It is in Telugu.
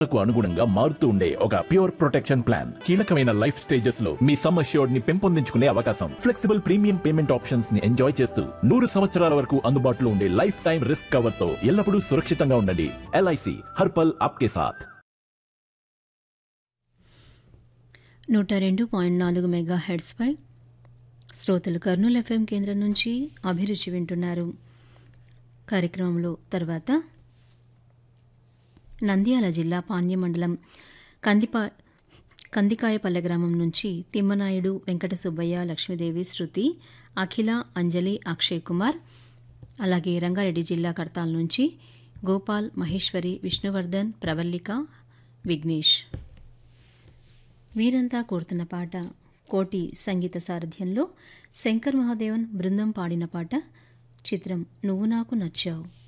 కు అనుగుణంగా మారుతూ ఉండే ఒక ప్యూర్ ప్రొటెక్షన్ ప్లాన్ కీలకమైన లైఫ్ స్టేజెస్ లో మీ సమ్ అష్యూర్డ్ ని పెంపొందించుకునే అవకాశం ఫ్లెక్సిబుల్ ప్రీమియం పేమెంట్ ఆప్షన్స్ ని ఎంజాయ్ చేస్తూ నూరు సంవత్సరాల వరకు అందుబాటులో ఉండే లైఫ్ టైం రిస్క్ కవర్ తో ఎల్లప్పుడూ సురక్షితంగా ఉండండి ఎల్ఐసి హర్పల్ ఆప్కే సాథ్ నూట రెండు పాయింట్ నాలుగు మెగా హెడ్స్పై శ్రోతలు కర్నూలు ఎఫ్ఎం కేంద్రం నుంచి అభిరుచి వింటున్నారు కార్యక్రమంలో తర్వాత నంద్యాల జిల్లా పాణ్య మండలం కందిపా కందికాయపల్లె గ్రామం నుంచి తిమ్మనాయుడు వెంకట సుబ్బయ్య లక్ష్మీదేవి శృతి అఖిల అంజలి అక్షయ్ కుమార్ అలాగే రంగారెడ్డి జిల్లా కడతాల్ నుంచి గోపాల్ మహేశ్వరి విష్ణువర్ధన్ ప్రవల్లిక విఘ్నేష్ వీరంతా కోరుతున్న పాట కోటి సంగీత సారథ్యంలో శంకర్ మహాదేవన్ బృందం పాడిన పాట చిత్రం నువ్వు నాకు నచ్చావు